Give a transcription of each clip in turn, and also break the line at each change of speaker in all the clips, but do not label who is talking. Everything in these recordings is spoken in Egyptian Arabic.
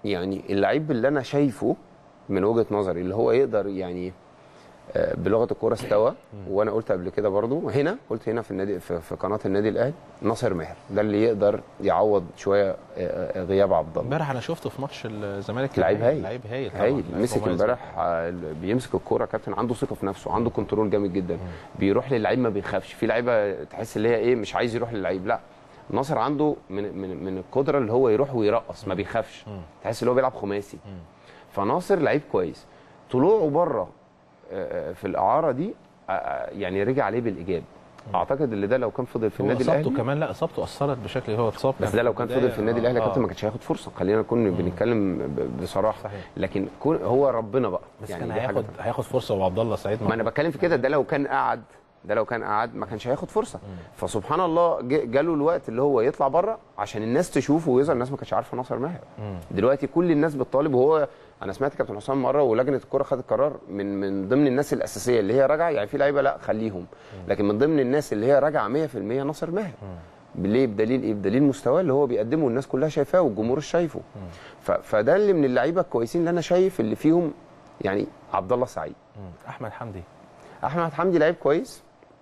يعني اللعيب اللي انا شايفه من وجهه نظري اللي هو يقدر يعني آه، بلغه الكوره استوى وانا قلت قبل كده برضو هنا قلت هنا في النادي في, في قناه النادي الاهلي ناصر ماهر ده اللي يقدر يعوض شويه آه، آه، غياب عبد الله
امبارح انا شفته في ماتش الزمالك
لعيب هايل.
لعيب هايل طبعاً.
هايل
لعيب
مسك
مميز.
امبارح آه، بيمسك الكوره كابتن عنده ثقه في نفسه عنده كنترول جامد جدا بيروح للعيب ما بيخافش في لعيبه تحس اللي هي ايه مش عايز يروح للعيب لا ناصر عنده من من من القدره اللي هو يروح ويرقص ما بيخافش تحس ان هو بيلعب خماسي فناصر لعيب كويس طلوعه بره آه، آه، في الاعاره دي آه، آه، يعني رجع عليه بالايجاب اعتقد اللي ده لو كان فضل في
هو
النادي
اصابته
الاهلي
كمان لا اصابته اثرت بشكل هو اتصاب
بس ده لو كان فضل في النادي الاهلي يا كابتن ما كانش هياخد فرصه خلينا نكون بنتكلم ب- بصراحه
صحيح.
لكن كون هو ربنا بقى
بس كان
دي حاجة
هياخد هياخد فرصه وعبد الله سعيد
ما انا بتكلم في كده ده لو كان قعد ده لو كان قعد ما كانش هياخد فرصه فسبحان الله ج- جاله الوقت اللي هو يطلع بره عشان الناس تشوفه ويظهر الناس ما كانتش عارفه ناصر ماهر دلوقتي كل الناس بتطالب وهو انا سمعت كابتن حسام مره ولجنه الكره خدت قرار من من ضمن الناس الاساسيه اللي هي راجعه يعني في لعيبه لا خليهم لكن من ضمن الناس اللي هي راجعه 100% ناصر ماهر ليه بدليل ايه بدليل مستواه اللي هو بيقدمه والناس كلها شايفاه والجمهور شايفه ف- فده اللي من اللعيبه الكويسين اللي انا شايف اللي فيهم يعني عبد الله سعيد
احمد حمدي
احمد حمدي لعيب كويس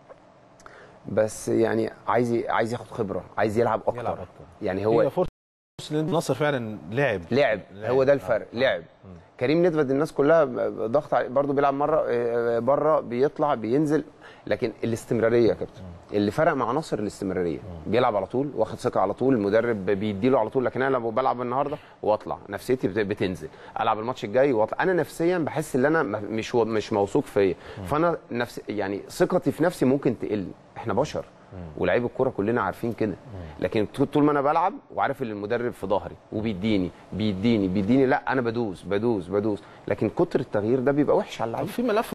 بس يعني عايز ي- عايز ياخد خبره عايز يلعب اكتر,
يلعب أكتر.
يعني
هو
هو
فرصه لأن ناصر فعلا لعب
لعب
لعب.
هو ده الفرق لعب كريم ندفد الناس كلها ضغط عليه برضه بيلعب مره آه، بره بيطلع بينزل لكن الاستمراريه يا كابتن اللي فرق مع ناصر الاستمراريه بيلعب على طول واخد ثقه على طول المدرب بيديله على طول لكن انا لو بلعب النهارده واطلع نفسيتي بت- بتنزل العب الماتش الجاي واطلع انا نفسيا بحس ان انا م- مش و- مش موثوق فيا فانا نفس يعني ثقتي في نفسي ممكن تقل احنا بشر ولاعيب الكوره كلنا عارفين كده لكن طول- طول ما انا بلعب وعارف ان المدرب في ظهري وبيديني بيديني بيديني لا انا بدوس بدوس بدوس لكن كتر التغيير ده بيبقى وحش على اللعيب
في ملف